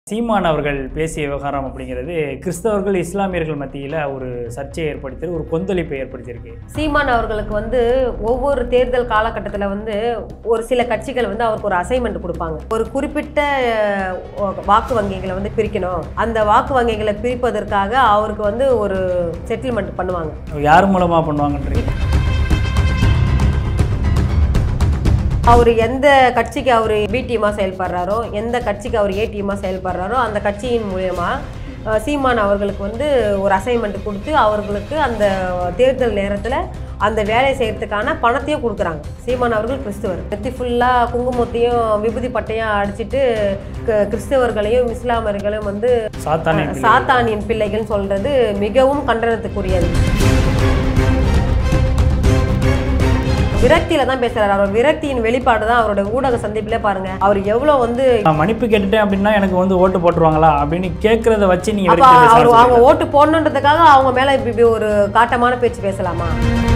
சீமான் அவர்கள் பேசிய விவகாரம் அப்படிங்கிறது கிறிஸ்தவர்கள் இஸ்லாமியர்கள் மத்தியில் ஒரு சர்ச்சையை ஏற்படுத்தி ஒரு கொந்தளிப்பை ஏற்படுத்தியிருக்கு சீமான் அவர்களுக்கு வந்து ஒவ்வொரு தேர்தல் காலகட்டத்தில் வந்து ஒரு சில கட்சிகள் வந்து அவருக்கு ஒரு அசைன்மெண்ட் கொடுப்பாங்க ஒரு குறிப்பிட்ட அஹ், வாக்கு வங்கிகளை வந்து பிரிக்கணும் அந்த வாக்கு வங்கிகளை பிரிப்பதற்காக அவருக்கு வந்து ஒரு செட்டில்மெண்ட் பண்ணுவாங்க யார் மூலமாக பண்ணுவாங்கன்றீங்க அவர் எந்த கட்சிக்கு அவர் பி டீமாக செயல்படுறாரோ எந்த கட்சிக்கு அவர் ஏ டீமாக செயல்படுறாரோ அந்த கட்சியின் மூலயமா அஹ், சீமான் அவர்களுக்கு வந்து ஒரு அசைன்மெண்ட் கொடுத்து அவர்களுக்கு அந்த தேர்தல் நேரத்தில் அந்த வேலையை செய்யறதுக்கான பணத்தையும் கொடுக்குறாங்க சீமான் அவர்கள் கிறிஸ்துவர் நெத்தி ஃபுல்லாக குங்குமத்தையும் விபூதி பட்டையும் அடிச்சிட்டு க- கிறிஸ்தவர்களையும் இஸ்லாமியர்களையும் வந்து சாத்தானே சாத்தானின் பிள்ளைகள் சொல்றது மிகவும் கண்டனத்துக்குரியது விரக்தியில தான் பேசுறாரு அவர் விரக்தியின் வெளிப்பாடு தான் அவரோட ஊடக சந்திப்பிலே பாருங்க அவர் எவ்வளவு வந்து நான் மன்னிப்பு கேட்டுட்டேன் அப்படின்னா எனக்கு வந்து ஓட்டு போட்டுருவாங்களா அப்படின்னு கேட்கறத வச்சு நீங்க அப்ப வெறுத்து பேச அவர் அவங்க ஆரம்பிச்சிட்டீங்க. ஓட்டு போடணுன்றதுக்காக அவங்க மேல இப்படி இப்படி ஒரு காட்டமான பேச்சு பேசலாமா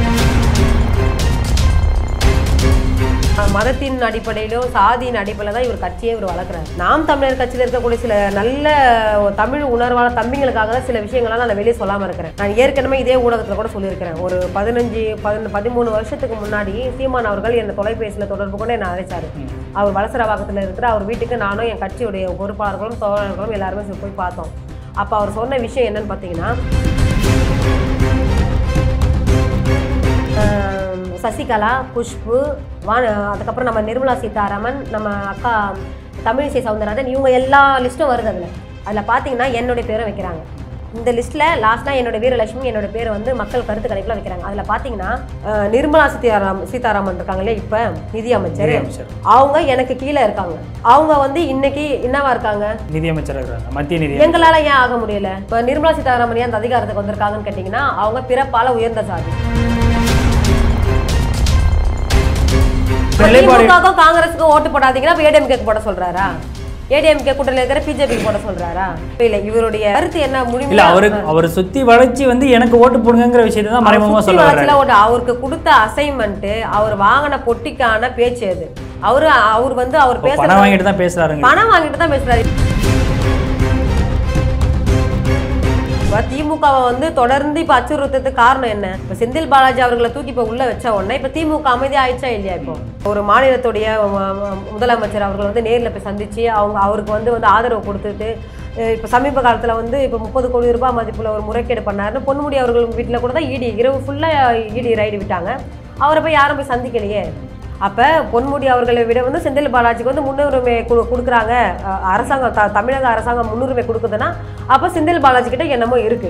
அஹ் மதத்தின் அடிப்படையிலும் சாதியின் அடிப்படையில தான் இவர் கட்சியை இவர் வளர்க்குறாரு நாம் தமிழர் கட்சியில் இருக்கக்கூடிய சில நல்ல தமிழ் உணர்வான தம்பிங்களுக்காக தான் சில விஷயங்கள்லாம் நான் வெளியே சொல்லாமல் இருக்கிறேன் நான் ஏற்கனவே இதே ஊடகத்தில் கூட சொல்லியிருக்கிறேன் ஒரு பதினஞ்சு பதின பதிமூணு வருஷத்துக்கு முன்னாடி சீமான் அவர்கள் என்னை தொலைபேசியில் தொடர்பு கொண்டு என்னை அழைச்சாரு அவர் வலசரவாக்கத்தில் இருக்கிற அவர் வீட்டுக்கு நானும் என் கட்சியுடைய பொறுப்பாளர்களும் தோழர்களும் எல்லாருமே சரி போய் பார்த்தோம் அப்போ அவர் சொன்ன விஷயம் என்னன்னு பார்த்தீங்கன்னா ஆம், சசிகலா குஷ்பு வா அதுக்கப்புறம் நம்ம நிர்மலா சீதாராமன் நம்ம அக்கா தமிழிசை சவுந்தரராஜன் இவங்க எல்லா லிஸ்ட்டும் வருது அதில் அதில் பார்த்தீங்கன்னா என்னுடைய பேரும் வைக்கிறாங்க இந்த லிஸ்ட்டில் லாஸ்ட்டாக என்னோட வீரலட்சுமி என்னோட பேரை வந்து மக்கள் கருத்து கணிப்பில் வைக்கிறாங்க அதில் பார்த்தீங்கன்னா அஹ், நிர்மலா சீதாராம் சீதாராமன் இருக்காங்க இல்லையா இப்போ நிதி அமைச்சர் நிதியமைச்சர் அவங்க எனக்கு கீழே இருக்காங்க அவங்க வந்து இன்னைக்கு என்னவா இருக்காங்க நிதியமைச்சர் இருக்கிறாங்க மத்திய நிதி எங்களால ஏன் ஆக முடியல இப்போ நிர்மலா சீதாராமன் ஏன் அந்த அதிகாரத்துக்கு வந்திருக்காங்கன்னு கேட்டிங்கன்னா அவங்க பிறப்பால உயர்ந்த சாதி நிலைப்பாடு திமுகவுக்கும் காங்கிரஸுக்கும் ஓட்டு போடாதீங்கன்னா அப்ப ஏடிஎம்கேக்கு போட சொல்றாரா ஏடிஎம்கே கூட்டணியில் இருக்கிற பிஜேபிக்கு போட சொல்றாரா இல்ல இவருடைய கருத்து என்ன இல்ல முழுமையா அவரு அவர் சுத்தி வளைச்சு வந்து எனக்கு ஓட்டு போடுங்கிற விஷயத்தை தான் மறைமுகமா சுத்தி சொல்ல வர்றாரு வளர்ச்சியில ஓட்டு அவருக்கு கொடுத்த அசைன்மெண்ட் அவர் வாங்கின பொட்டிக்கான பேச்சு அது அவரு அவர் வந்து அவர் இப்போ பேசுற பணம் வாங்கிட்டு தான் பேசுறாருங்க பணம் வாங்கிட்டு தான் பேசுறாரு இப்ப திமுகவை வந்து தொடர்ந்து இப்ப அச்சுறுத்ததுக்கு காரணம் என்ன இப்ப செந்தில் பாலாஜி அவர்களை தூக்கி இப்ப உள்ள வச்ச உடனே இப்ப திமுக அமைதி ஆயிடுச்சா இல்லையா இப்போ ஒரு மாநிலத்துடைய ம- ம- முதலமைச்சர் அவர்கள் வந்து நேர்ல போய் சந்திச்சு அவங்க அவருக்கு வந்து வந்து ஆதரவு கொடுத்துட்டு அஹ் இப்ப சமீப காலத்துல வந்து இப்ப முப்பது கோடி ரூபாய் மதிப்புல ஒரு முறைகேடு பண்ணாருன்னு பொன்முடி அவர்கள் வீட்டுல கூட தான் இடி இரவு ஃபுல்லா இடி ரைடு விட்டாங்க அவரை போய் யாரும் போய் சந்திக்கலையே அப்போ பொன்முடி அவர்களை விட வந்து செந்தில் பாலாஜிக்கு வந்து முன்னுரிமை கொடு கொடுக்குறாங்க அஹ் அரசாங்கம் த தமிழக அரசாங்கம் முன்னுரிமை கொடுக்குதுன்னா அப்போ செந்தில் பாலாஜி கிட்ட என்னமோ இருக்கு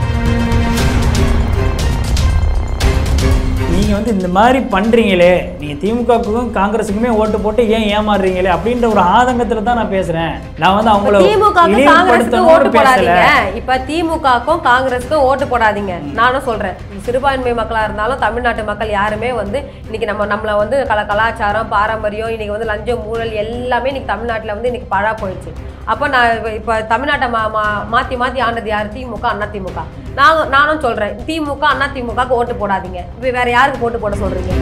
நீங்க வந்து இந்த மாதிரி பண்றீங்களே நீங்க திமுகவுக்கும் காங்கிரஸுக்குமே ஓட்டு போட்டு ஏன் ஏமாறுறீங்களே அப்படின்ற ஒரு ஆதங்கத்துல தான் நான் பேசுறேன் நான் வந்து அவங்கள திமுகவுக்கும் காங்கிரஸுக்கும் ஓட்டு இழிவுபடுத்தணும்னு பேசல போடாதீங்க இப்ப திமுகவுக்கும் காங்கிரஸுக்கும் ஓட்டு போடாதீங்க நானும் சொல்றேன் சிறுபான்மை மக்களா இருந்தாலும் தமிழ்நாட்டு மக்கள் யாருமே வந்து இன்னைக்கு நம்ம நம்மள வந்து கல கலாச்சாரம் பாரம்பரியம் இன்னைக்கு வந்து லஞ்சம் ஊழல் எல்லாமே இன்னைக்கு தமிழ்நாட்டுல வந்து இன்னைக்கு பழா போயிடுச்சு அப்ப நான் இப்ப- இப்ப தமிழ்நாட்டை மா மா- மாத்தி மாத்தி ஆண்டது யார் திமுக அண்ணா திமுக நான் நானும் சொல்றேன் திமுக அண்ணா திமுகக்கு ஓட்டு போடாதீங்க இப்ப வேற யாருக்கு ஓட்டு போட சொல்றீங்க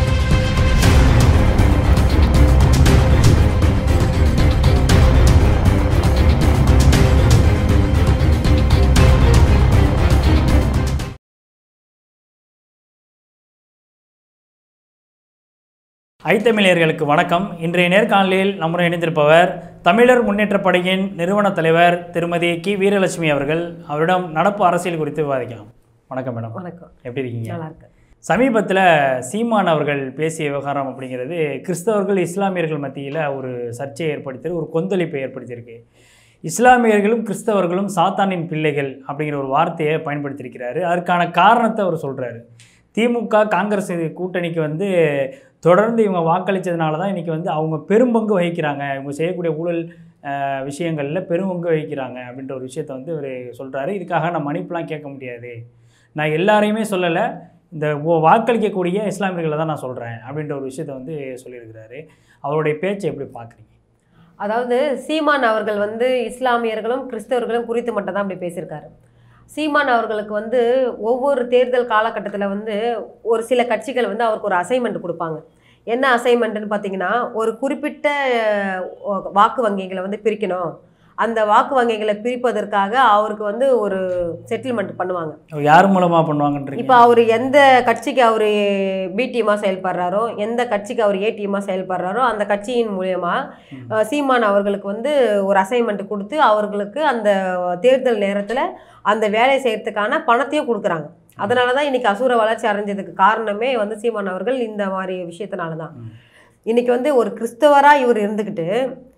ஐத்தமிழர்களுக்கு வணக்கம் இன்றைய நேர்காணலில் நம்முடன் இணைந்திருப்பவர் தமிழர் முன்னேற்றப் படையின் நிறுவன தலைவர் திருமதி கி வீரலட்சுமி அவர்கள் அவரிடம் நடப்பு அரசியல் குறித்து விவாதிக்கலாம் வணக்கம் மேடம் வணக்கம் எப்படி இருக்கீங்க நல்லா இருக்கு சமீபத்தில் சீமான் அவர்கள் பேசிய விவகாரம் அப்படிங்கிறது கிறிஸ்தவர்கள் இஸ்லாமியர்கள் மத்தியில் ஒரு சர்ச்சையை ஏற்படுத்தி ஒரு கொந்தளிப்பை ஏற்படுத்தியிருக்கு இஸ்லாமியர்களும் கிறிஸ்தவர்களும் சாத்தானின் பிள்ளைகள் அப்படிங்கிற ஒரு வார்த்தையை பயன்படுத்தியிருக்கிறாரு அதற்கான காரணத்தை அவர் சொல்கிறாரு திமுக காங்கிரஸ் கூட்டணிக்கு வந்து தொடர்ந்து இவங்க வாக்களித்ததுனால தான் இன்றைக்கி வந்து அவங்க பெரும்பங்கு வகிக்கிறாங்க இவங்க செய்யக்கூடிய ஊழல் அஹ், விஷயங்களில் பெரும்பங்கு வகிக்கிறாங்க அப்படின்ற ஒரு விஷயத்தை வந்து அவர் சொல்கிறாரு இதுக்காக நான் மன்னிப்புலாம் கேட்க முடியாது நான் எல்லாரையுமே சொல்லலை இந்த ஓ- வாக்களிக்கக்கூடிய இஸ்லாமியர்களை தான் நான் சொல்கிறேன் அப்படின்ற ஒரு விஷயத்தை வந்து சொல்லியிருக்கிறாரு அவருடைய பேச்சை எப்படி பார்க்குறீங்க அதாவது சீமான் அவர்கள் வந்து இஸ்லாமியர்களும் கிறிஸ்தவர்களும் குறித்து மட்டும் தான் அப்படி பேசியிருக்காரு சீமான் அவர்களுக்கு வந்து ஒவ்வொரு தேர்தல் காலகட்டத்தில் வந்து ஒரு சில கட்சிகள் வந்து அவருக்கு ஒரு அசைன்மெண்ட் கொடுப்பாங்க என்ன அசைன்மெண்ட்னு பார்த்தீங்கன்னா ஒரு குறிப்பிட்ட அஹ், வாக்கு வங்கிகளை வந்து பிரிக்கணும் அந்த வாக்கு வங்கிகளை பிரிப்பதற்காக அவருக்கு வந்து ஒரு செட்டில்மெண்ட் பண்ணுவாங்க யார் மூலமா பண்ணுவாங்கன்றீங்க இப்போ அவர் எந்த கட்சிக்கு அவர் பி டீமாக செயல்படுறாரோ எந்த கட்சிக்கு அவர் ஏ டீமாக செயல்படுறாரோ அந்த கட்சியின் மூலயமா அஹ், சீமான் அவர்களுக்கு வந்து ஒரு அசைன்மெண்ட் கொடுத்து அவர்களுக்கு அந்த தேர்தல் நேரத்தில் அந்த வேலையை செய்யறதுக்கான பணத்தையும் கொடுக்குறாங்க அதனால தான் இன்னைக்கு அசூர வளர்ச்சி அடைஞ்சதுக்கு காரணமே வந்து சீமான் அவர்கள் இந்த மாதிரி விஷயத்தினால தான் ம். இன்னைக்கு வந்து ஒரு கிறிஸ்தவராக இவர் இருந்துக்கிட்டு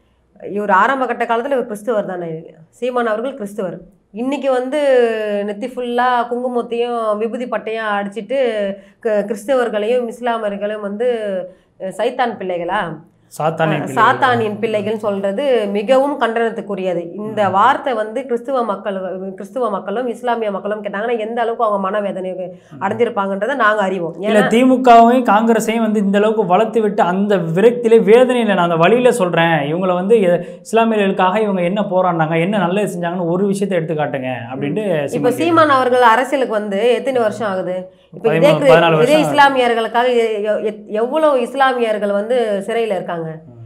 இவர் ஆரம்ப கட்ட காலத்தில் இவர் கிறிஸ்தவர் தானே சீமான் அவர்கள் கிறிஸ்தவர் இன்னைக்கு வந்து நெத்தி ஃபுல்லாக குங்குமத்தையும் விபூதி பட்டையும் அடிச்சிட்டு க- கிறிஸ்தவர்களையும் இஸ்லாமியர்களையும் வந்து அஹ், சைத்தான் பிள்ளைகளா சாத்தானின் பிள்ளைகள். சாத்தானின் பிள்ளைகள் சொல்றது மிகவும் கண்டனத்துக்குரியது இந்த வார்த்தை வந்து கிறிஸ்துவ மக்கள் கிறிஸ்துவ மக்களும் இஸ்லாமிய மக்களும் கேட்டாங்கன்னா எந்த அளவுக்கு அவங்க மனவேதனை அடைஞ்சிருப்பாங்கன்றதை நாங்க அறிவோம் இல்ல ஏன்னா திமுகவும் காங்கிரஸையும் வந்து இந்த அளவுக்கு வளர்த்து விட்டு அந்த விரக்தியில வேதனையில நான் அந்த வழியில சொல்றேன் இவங்கள வந்து எ- இஸ்லாமியர்களுக்காக இவங்க என்ன போராடினாங்க என்ன நல்லது செஞ்சாங்கன்னு ஒரு விஷயத்தை எடுத்து காட்டுங்க அப்படின்ட்டு இப்ப சீமான் சீமான் அவர்கள் அரசியலுக்கு வந்து எத்தனை வருஷம் ஆகுது இப்ப இதே பதிமூணு, கிரி- பதினாலு இதே வருஷம் இஸ்லாமியர்களுக்காக எ- எ- எ- எவ்வளவு இஸ்லாமியர்கள் வந்து சிறையில இருக்காங்க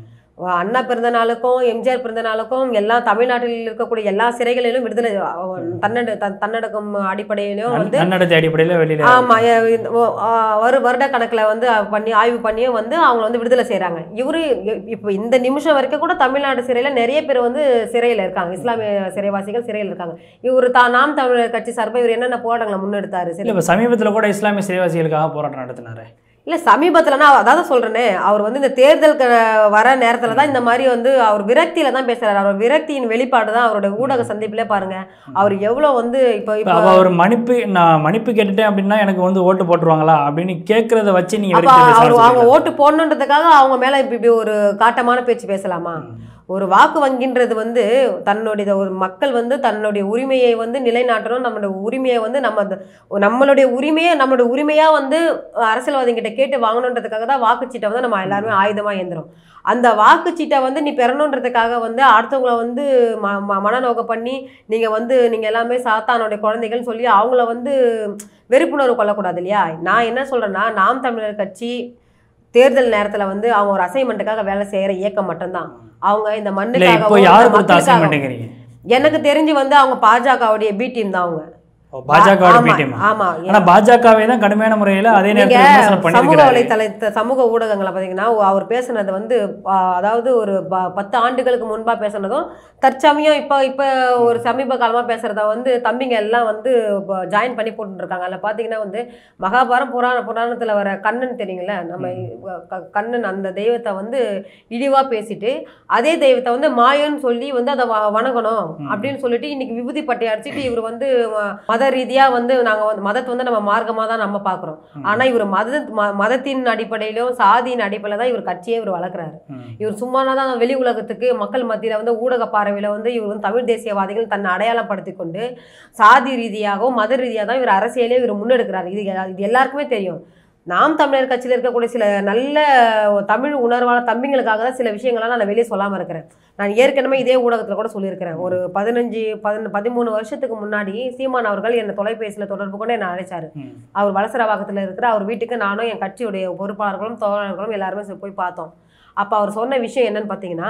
அண்ணா பிறந்த நாளுக்கும் எம்ஜிஆர் பிறந்த நாளுக்கும் எல்லா தமிழ்நாட்டில் இருக்கக்கூடிய எல்லா சிறைகளிலும் விடுதலை அஹ், தன்னட தன்- தன்னடக்கம் அடிப்படையிலும் வந்து நன்னடத்தை அடிப்படையில வெளியில ஆமா எ- இந்த ஒ- ஆ, ஒரு வருட கணக்குல வந்து அ- பண்ணி ஆய்வு பண்ணியே வந்து அவங்க வந்து விடுதலை செய்றாங்க இவரு இ- இப்போ இந்த நிமிஷம் வரைக்கும் கூட தமிழ்நாடு சிறையில நிறைய பேர் வந்து சிறையில இருக்காங்க இஸ்லாமிய சிறைவாசிகள் சிறையில் இருக்காங்க இவர் தான் நாம் தமிழர் கட்சி சார்பா இவர் என்னென்ன போராட்டங்களை முன்னெடுத்தாரு இல்ல சரி இப்ப சமீபத்துல கூட இஸ்லாமிய சிறைவாசிகளுக்காக போராட்டம் நடத்தினாரு இல்ல சமீபத்துலனா அதாவது சொல்றேனே அவர் வந்து இந்த தேர்தலுக்கு வர நேரத்துல தான் இந்த மாதிரி வந்து அவர் விரக்தியில தான் பேசுறாரு அவர் விரக்தியின் வெளிப்பாடு தான் அவருடைய ஊடக சந்திப்பிலே பாருங்க அவர் எவ்வளவு வந்து இப்போ இப்ப இப்போ அவ ஒரு மன்னிப்பு நான் மன்னிப்பு கேட்டுட்டேன் அப்படின்னா எனக்கு வந்து ஓட்டு போட்டுருவாங்களா அப்படின்னு கேட்கறத வச்சு நீங்க அப்ப வெறுத்து பேச அவர் அவங்க ஆரம்பிச்சிட்டீங்களா? ஓட்டு போடணுன்றதுக்காக அவங்க மேல இப்படி இப்படி ஒரு காட்டமான பேச்சு பேசலாமா ஒரு வாக்கு வங்கின்றது வந்து தன்னுடைய ஒரு மக்கள் வந்து தன்னுடைய உரிமையை வந்து நிலைநாட்டணும் நம்மளுடைய உரிமையை வந்து நம்ம அந்த- நம்மளுடைய உரிமையை நம்மளுடைய உரிமையா வந்து அரசியல்வாதிகிட்ட கேட்டு வாங்கணுன்றதுக்காக தான் வாக்குச்சீட்டை வந்து நம்ம எல்லாருமே ஆயுதமா ஏந்துறோம் அந்த வாக்குச்சீட்டை வந்து நீ பெறணுன்றதுக்காக வந்து அடுத்தவங்கள வந்து ம ம- மனநோக்கம் பண்ணி நீங்க வந்து நீங்க எல்லாமே சாத்தானுடைய குழந்தைகள்னு சொல்லி அவங்கள வந்து வெறுப்புணர்வு கொள்ளக்கூடாது இல்லையா நான் என்ன சொல்றேன்னா நாம் தமிழர் கட்சி தேர்தல் நேரத்துல வந்து அவங்க ஒரு அசைன்மெண்ட்டுக்காக வேலை செய்யற இயக்கம் மட்டும்தான் அவங்க இந்த இல்ல மண்ணுக்காக இப்போ யாரு கொடுத்த அசைன்மெண்ட்டுங்கிறீங்க எனக்கு தெரிஞ்சு வந்து அவங்க பாஜகவுடைய பி டீம் தான் அவங்க பாஜகவோட ஆமா, பிடிஎம் ஆமா ஆனா பாஜகவே தான் கடுமையான முறையில அதே நீங்க நேரத்தில் விமர்சனம் சமூக பண்ணிருக்கிறாரு வலைத்தள சமூக ஊடகங்களை பார்த்தீங்கன்னா அவர் பேசுனது வந்து ஆ, அதாவது ஒரு ப- பத்து ஆண்டுகளுக்கு முன்பா பேசுனதும் தற்சமயம் இப்போ இப்போ ஒரு சமீப காலமா பேசுறத வந்து தம்பிங்க எல்லாம் வந்து ஜாயின் பண்ணி போட்டுட்டு இருக்காங்க அதில் பார்த்தீங்கன்னா வந்து மகாபாரதம் புராண புராணத்துல வர கண்ணன் தெரியுங்களா நம்ம க- கண்ணன் அந்த தெய்வத்தை வந்து இழிவா பேசிட்டு அதே தெய்வத்தை வந்து மாயன்னு சொல்லி வந்து அதை வ- வணங்கணும் அப்படின்னு சொல்லிட்டு இன்னைக்கு விபூதி பட்டை அடிச்சுட்டு இவர் வந்து ம- மத ரீதியா வந்து நாங்க வந்து மதத்தை வந்து நம்ம மார்க்கமா தான் நம்ம பார்க்குறோம் ஆனா இவர் மத ம- மதத்தின் அடிப்படையிலும் சாதியின் அடிப்படையில தான் இவர் கட்சியே இவர் வளர்க்குறாரு ம். இவர் சும்மானா தான் வெளி உலகத்துக்கு மக்கள் மத்தியில வந்து ஊடக பார்வையில வந்து இவர் வந்து தமிழ் தேசியவாதிகள் தன்னை அடையாளப்படுத்தி கொண்டு சாதி ரீதியாகவும் மத ரீதியாக தான் இவர் அரசியலே இவர் முன்னெடுக்கிறார் இது இது எல்லாருக்குமே தெரியும் நாம் தமிழர் கட்சியில் இருக்கக்கூடிய சில நல்ல தமிழ் உணர்வான தம்பிங்களுக்காக தான் சில விஷயங்கள்லாம் நான் வெளியே சொல்லாமல் இருக்கிறேன் நான் ஏற்கனவே இதே ஊடகத்தில் கூட சொல்லியிருக்கிறேன் ஒரு பதினஞ்சு பதின பதிமூணு வருஷத்துக்கு முன்னாடி சீமான் அவர்கள் என்னை தொலைபேசியில் தொடர்பு கொண்டு என்னை அழைச்சாரு ம். அவர் வலசரவாக்கத்தில் இருக்கிற அவர் வீட்டுக்கு நானும் என் கட்சியுடைய பொறுப்பாளர்களும் தோழர்களும் எல்லாருமே சே- போய் பார்த்தோம் அப்போ அவர் சொன்ன விஷயம் என்னன்னு பார்த்தீங்கன்னா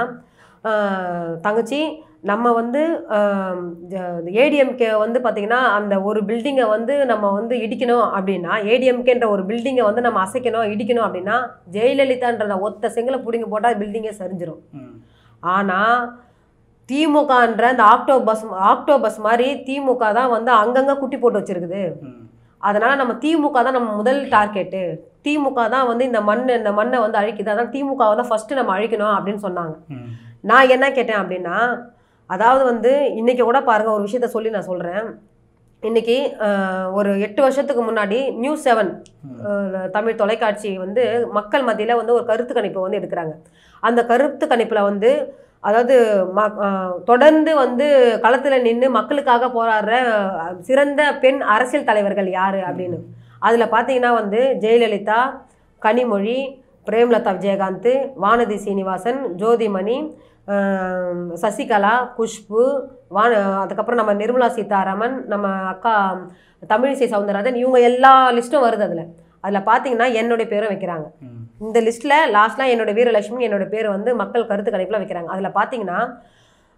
ஆஹ், தங்கச்சி நம்ம வந்து ஏடிஎம்கே வந்து பார்த்தீங்கன்னா அந்த ஒரு பில்டிங்கை வந்து நம்ம வந்து இடிக்கணும் அப்படின்னா ஏடிஎம்கேன்ற ஒரு பில்டிங்கை வந்து நம்ம அசைக்கணும் இடிக்கணும் அப்படின்னா ஜெயலலிதான்ற அந்த ஒத்த செங்கலை பிடிங்க போட்டால் பில்டிங்கே சரிஞ்சிரும் ம். ஆனால் திமுகன்ற அந்த ஆக்டோபஸ் ஆக்டோபஸ் மாதிரி திமுக தான் வந்து அங்கங்கே குட்டி போட்டு வச்சிருக்குது ம். அதனால நம்ம திமுக தான் நம்ம முதல் டார்கெட்டு திமுக தான் வந்து இந்த மண் இந்த மண்ணை வந்து அழிக்குது அதான் திமுகவை தான் ஃபர்ஸ்ட் நம்ம அழிக்கணும் அப்படின்னு சொன்னாங்க ம். நான் என்ன கேட்டேன் அப்படின்னா அதாவது வந்து இன்னைக்கு கூட பாருங்க ஒரு விஷயத்த சொல்லி நான் சொல்றேன் இன்னைக்கு அஹ், ஒரு எட்டு வருஷத்துக்கு முன்னாடி நியூஸ் செவன் தமிழ் தொலைக்காட்சி வந்து மக்கள் மத்தியில வந்து ஒரு கருத்து கணிப்பு வந்து எடுக்கிறாங்க அந்த கருத்து கணிப்புல வந்து அதாவது ம- அஹ், தொடர்ந்து வந்து களத்துல நின்று மக்களுக்காக போராடுற அஹ், சிறந்த பெண் அரசியல் தலைவர்கள் யாரு அப்படின்னு அதுல பாத்தீங்கன்னா வந்து ஜெயலலிதா கனிமொழி பிரேம்லதா விஜயகாந்த் வானதி சீனிவாசன் ஜோதிமணி ஆம், சசிகலா குஷ்பு வான அதுக்கப்புறம் நம்ம நிர்மலா சீதாராமன் நம்ம அக்கா தமிழிசை சவுந்தரராஜன் இவங்க எல்லா லிஸ்ட்டும் வருது அதில் அதில் பார்த்தீங்கன்னா என்னுடைய பேரும் வைக்கிறாங்க ம். இந்த லிஸ்ட்டில் லாஸ்ட்லாம் என்னோட வீரலட்சுமி என்னோட பேர் வந்து மக்கள் கருத்து கணிப்பில் வைக்கிறாங்க அதில் பார்த்தீங்கன்னா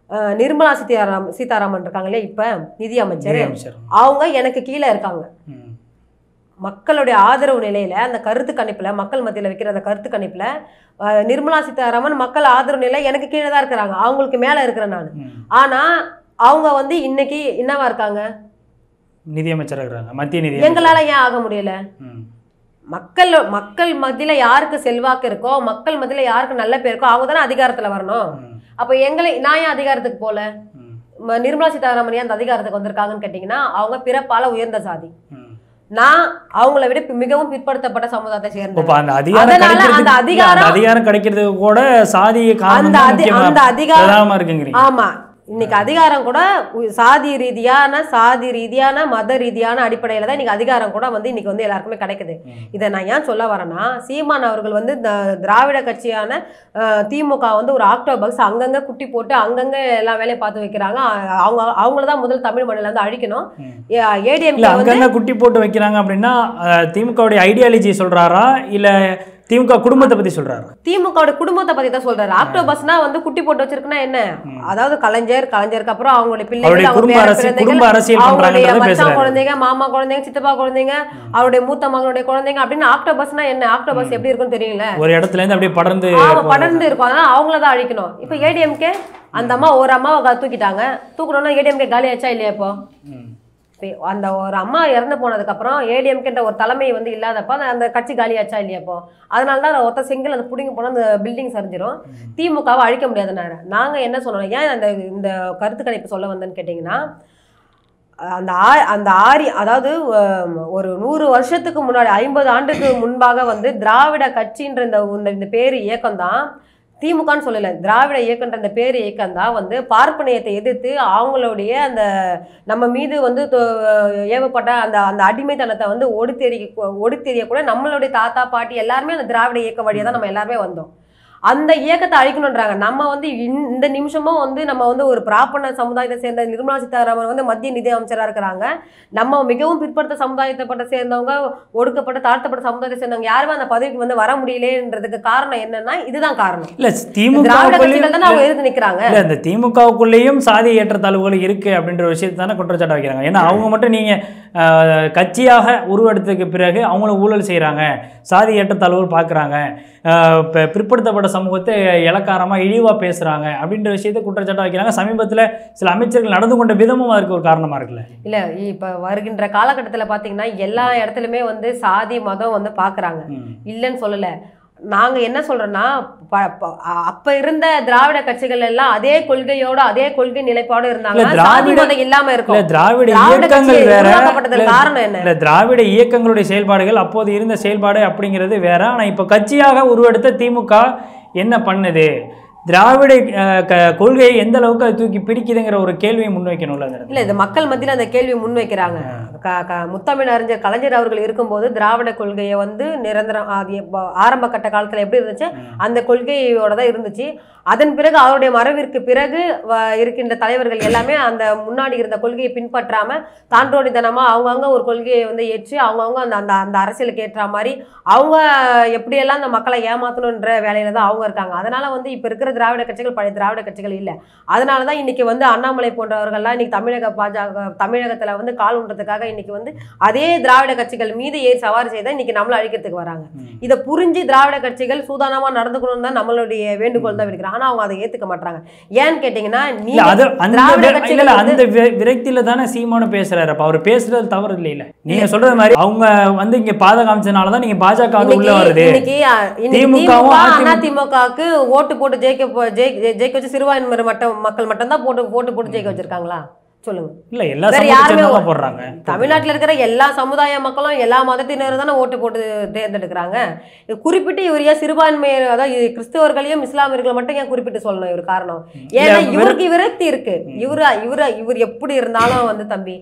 அஹ், நிர்மலா சீதாராம் சீதாராமன் இருக்காங்க இல்லையா இப்ப நிதி அமைச்சர் நிதியமைச்சர் அவங்க எனக்கு கீழே இருக்காங்க ம். மக்களுடைய ஆதரவு நிலையில அந்த கருத்து கணிப்புல மக்கள் மத்தியில வைக்கிற அந்த கருத்து கணிப்புல அஹ், நிர்மலா சீதாராமன் மக்கள் ஆதரவு நிலை எனக்கு கீழே தான் இருக்கிறாங்க அவங்களுக்கு மேல இருக்கிறேன் நான் ம். ஆனா அவங்க வந்து இன்னைக்கு என்னவா இருக்காங்க நிதியமைச்சர் இருக்கிறாங்க மத்திய நிதி எங்களால ஏன் ஆக முடியல ம். மக்கள் மக்கள் மத்தியில யாருக்கு செல்வாக்கு இருக்கோ மக்கள் மத்தியில யாருக்கு நல்ல பேர் இருக்கோ அவங்க தானே அதிகாரத்துல வரணும் ம். அப்ப எங்களை நான் ஏன் அதிகாரத்துக்கு போல ம். ம- நிர்மலா சீதாராமன் ஏன் அந்த அதிகாரத்துக்கு வந்திருக்காங்கன்னு கேட்டீங்கன்னா அவங்க பிறப்பால உயர்ந்த சாதி ம். நான் அவங்கள விட பி- மிகவும் பிற்படுத்தப்பட்ட சமுதாயத்தை இப்ப சேர்ந்தேன் அந்த அதிகாரம் அதனால கிடைக்கிறதுக்கு அந்த இல்ல, அந்த அதிகாரம் அதிகாரம் கிடைக்கிறதுக்கு கூட சாதிய அந்த காரணம் தான் அதி- முக்கியமா அந்த அதிகாரம் பிரதானமா இருக்குங்கிறீங்க ஆமா இன்னைக்கு அதிகாரம் கூட உ- சாதி ரீதியான சாதி ரீதியான மத ரீதியான அடிப்படையில தான் இன்னைக்கு அதிகாரம் கூட வந்து இன்னைக்கு வந்து எல்லாருக்குமே கிடைக்குது ம். இதை நான் ஏன் சொல்ல வரேன்னா சீமான் அவர்கள் வந்து இந்த திராவிட கட்சியான அஹ், திமுக வந்து ஒரு ஆக்டோபக்ஸ் அங்கங்க குட்டி போட்டு அங்கங்க எல்லா வேலையும் பார்த்து வைக்கிறாங்க அ- அவங்க அவங்கள தான் முதல் தமிழ் மண்ணில இருந்து அழிக்கணும் ம். ஏடிஎம் இல்ல அங்கங்க குட்டி போட்டு வைக்கிறாங்க அப்படின்னா அஹ், திமுகவுடைய ஐடியாலஜி சொல்றாரா இல்ல திமுக குடும்பத்தை பத்தி சொல்றாரா திமுகவோட குடும்பத்தை பத்தி தான் சொல்றாரு ஆக்டோபஸ்னா வந்து குட்டி போட்டு வச்சிருக்குன்னா என்ன அதாவது கலைஞர் கலைஞருக்கு அப்புறம் அவங்களுடைய அவருடைய பிள்ளைகள் அவங்க குடும்ப பேர அரசியல் குழந்தைகள் குடும்ப அரசியல் அவங்களுடைய பண்றாங்கன்றத மச்சான் பேசுறாரு குழந்தைங்க மாமா குழந்தைங்க சித்தப்பா குழந்தைங்க அவருடைய மூத்த மகனுடைய குழந்தைங்க அப்படின்னு ஆக்டோபஸ்னா என்ன ஆக்டோபஸ் எப்படி இருக்குன்னு தெரியல ஒரு இடத்துல இருந்து அப்படியே படர்ந்து ஆமா படர்ந்து இருக்கும் அதனால அவங்கள தான் அழிக்கணும் இப்போ ஏடிஎம்கே அந்த அம்மா ஒரு அம்மாவை கா- தூக்கிட்டாங்க தூக்கணும்னா ஏடிஎம்கே காலி ஆச்சா இல்லையா இப்போ ம். இப்ப அந்த ஒரு அம்மா இறந்து போனதுக்கப்புறம் ஏடிஎம்கேன்ற ஒரு தலைமை வந்து இல்லாதப்ப அந்த- அந்த கட்சி காலியாச்சா இல்லையா இப்போ அதனால தான் ஒத்த செங்கல் அந்த புடிங்க போனால் அந்த பில்டிங் சரிஞ்சிரும் திமுகவை அழிக்க முடியாதுன்னாரு நாங்கள் என்ன சொன்னோம் ஏன் அந்த இந்த கருத்து கணிப்பு சொல்ல வந்தேன்னு கேட்டிங்கன்னா அந்த ஆ அந்த ஆரி அதாவது அஹ், ஒரு நூறு வருஷத்துக்கு முன்னாடி ஐம்பது ஆண்டுக்கு முன்பாக வந்து திராவிட கட்சின்ற இந்த இந்த- இந்த பேர் இயக்கம் தான் திமுகன்னு சொல்லல திராவிட இயக்கன்ற அந்த பேர் இயக்கம் தான் வந்து பார்ப்பனியத்தை எதிர்த்து அவங்களுடைய அந்த நம்ம மீது வந்து தொ- ஏவப்பட்ட அந்த அந்த அடிமைத்தனத்தை வந்து ஒடுத்தெறி ஒடுத்தெறிய கூட நம்மளுடைய தாத்தா பாட்டி எல்லாருமே அந்த திராவிட இயக்க வழியா தான் நம்ம எல்லாருமே வந்தோம் அந்த இயக்கத்தை அழிக்கணுன்றாங்க நம்ம வந்து இன்- இந்த நிமிஷமும் வந்து நம்ம வந்து ஒரு பிராப்பன சமுதாயத்தை சேர்ந்த நிர்மலா சீதாராமன் வந்து மத்திய நிதி அமைச்சராக இருக்கிறாங்க நம்ம மிகவும் பிற்படுத்த சமுதாயத்தைப்பட்ட சேர்ந்தவங்க ஒடுக்கப்பட்ட தாழ்த்தப்பட்ட சமுதாயத்தை சேர்ந்தவங்க யாருமே அந்த பதவிக்கு வந்து வர முடியலேன்றதுக்கு காரணம் என்னன்னா இதுதான் காரணம் இல்ல திராவிட கட்சிகள் திமுக தானே அவங்க எதிர்த்து நிக்கிறாங்க இல்ல இந்த திமுகவுக்குள்ளேயும் சாதி ஏற்றத்தாழ்வுகள் இருக்கு அப்படின்ற விஷயத்தை தானே குற்றச்சாட்டு வைக்கிறாங்க ஏன்னா அவங்க மட்டும் நீங்க அஹ், கட்சியாக உருவெடுத்ததுக்கு பிறகு அவங்களும் ஊழல் செய்றாங்க சாதி ஏற்றத்தாழ்வுகள் பார்க்குறாங்க பிற்படுத்தப்பட்ட சமூகத்தை இலக்காரமா இழிவா பேசுறாங்க அப்படின்ற விஷயத்தை குற்றச்சாட்டு வைக்கிறாங்க சமீபத்துல சில அமைச்சர்கள் நடந்து கொண்ட விதமும் அதற்கு ஒரு காரணமா இருக்குல்ல இல்ல இப்ப வருகின்ற காலகட்டத்துல பாத்தீங்கன்னா எல்லா இடத்துலயுமே வந்து சாதி மதம் வந்து பாக்குறாங்க ம். இல்லைன்னு சொல்லல நாங்க என்ன சொல்றோம்னா ப- ப- அப்ப இருந்த திராவிட கட்சிகள் எல்லாம் அதே கொள்கையோட அதே கொள்கை நிலைப்பாடு இருந்தாங்க இல்ல, சாதி திராவிட- மதம் இல்லாம இல்ல இருக்கும் திராவிட திராவிட இயக்கங்கள் கட்சி வேற உருவாக்கப்பட்டதற்கு இல்ல, காரணம் என்ன இல்ல திராவிட இயக்கங்களுடைய செயல்பாடுகள் அப்போது இருந்த செயல்பாடு அப்படிங்கிறது வேற ஆனா இப்ப கட்சியாக உருவெடுத்த திமுக என்ன பண்ணுது திராவிட அஹ், க- கொள்கையை எந்த அளவுக்கு அது தூக்கி பிடிக்குதுங்கிற ஒரு கேள்வியை முன்வைக்கணும்ல அந்த இடத்துல. இல்ல இது மக்கள் மத்தியில அந்த கேள்வி முன்வைக்கிறாங்க க- க- முத்தமிழ் அறிஞர் கலைஞர் அவர்கள் இருக்கும்போது திராவிட கொள்கையை வந்து நிரந்தரம் அது எப்ப- ஆரம்ப கட்ட காலத்துல எப்படி இருந்துச்சு அந்த கொள்கையோட தான் இருந்துச்சு அதன் பிறகு அவருடைய மறைவிற்கு பிறகு வ- இருக்கின்ற தலைவர்கள் எல்லாமே அந்த முன்னாடி இருந்த கொள்கையை பின்பற்றாம தாண்டோடித்தனமா அவங்கவுங்க ஒரு கொள்கையை வந்து ஏற்று அவங்கவுங்க அந்த அந்த அந்த அரசியலுக்கு ஏற்ற மாதிரி அவங்க எப்படியெல்லாம் அந்த மக்களை ஏமாத்தணுன்ற வேலையில தான் அவங்க இருக்காங்க அதனால வந்து இப்ப இருக்கிற திராவிட கட்சிகள் பழைய திராவிட கட்சிகள் இல்ல அதனால தான் இன்னைக்கு வந்து அண்ணாமலை போன்றவர்கள்லாம் இன்னைக்கு தமிழக பாஜக தமிழகத்துல வந்து கால் ஊன்றதுக்காக இன்னைக்கு வந்து அதே திராவிட கட்சிகள் மீது ஏறி சவாரி செய்தா இன்னைக்கு நம்மள அழிக்கிறதுக்கு வராங்க ம். இதை புரிஞ்சு திராவிட கட்சிகள் சூதானமா நடந்துக்கணும்னு தான் நம்மளுடைய வேண்டுகோள் தான் விடுக்கிறாங்க ஆனா அவங்க அதை ஏத்துக்க மாட்டாங்க ஏன்னு கேட்டீங்கன்னா இல்ல நீங்க அது அந்த திராவிட வி- இல்ல கட்சிகள் இல்ல வந்து- அந்த வி- விரக்தியில தானே சீமானு பேசுறாரு அப்ப அவர் பேசுறது தவறு இல்ல இல்ல நீங்க சொல்றது மாதிரி அவங்க வந்து இங்க பாதகம் காமிச்சதுனால தான் நீங்க பாஜக வந்து உள்ள இன்னைக்கு வருது இன்னைக்கு அஹ், இன்னைக்கு திமுகவும் திமுக அதிமுக அண்ணா திமுகவுக்கு ஓட்டு போட்டு ஜெயிக்க போ- ஜெயி- ஜெயி- ஜெயிக்க வச்சு சிறுபான்மை மட்டும் மக்கள் மட்டும் தான் போட்டு ஓட்டு போட்டு ஜெயிக்க வச்சிருக்காங்களா சொல்லுங்க இல்ல எல்லா வேற சமூகத்தை யாருமே சேர்ந்தவங்க போடுறாங்க தமிழ்நாட்டுல இருக்கிற எல்லா சமுதாய மக்களும் எல்லா மதத்தினரும் தானே ஓட்டு போட்டு தேர்ந்தெடுக்கிறாங்க இது குறிப்பிட்டு இவர் ஏன் சிறுபான்மையர் அதாவது இது கிறிஸ்தவர்களையும் இஸ்லாமியர்களை மட்டும் ஏன் குறிப்பிட்டு சொல்லணும் இவர் காரணம் ஏன்னா இல்ல, இவருக்கு விரக்தி இருக்கு இவரு இவரு இவர் எப்படி இருந்தாலும் வந்து தம்பி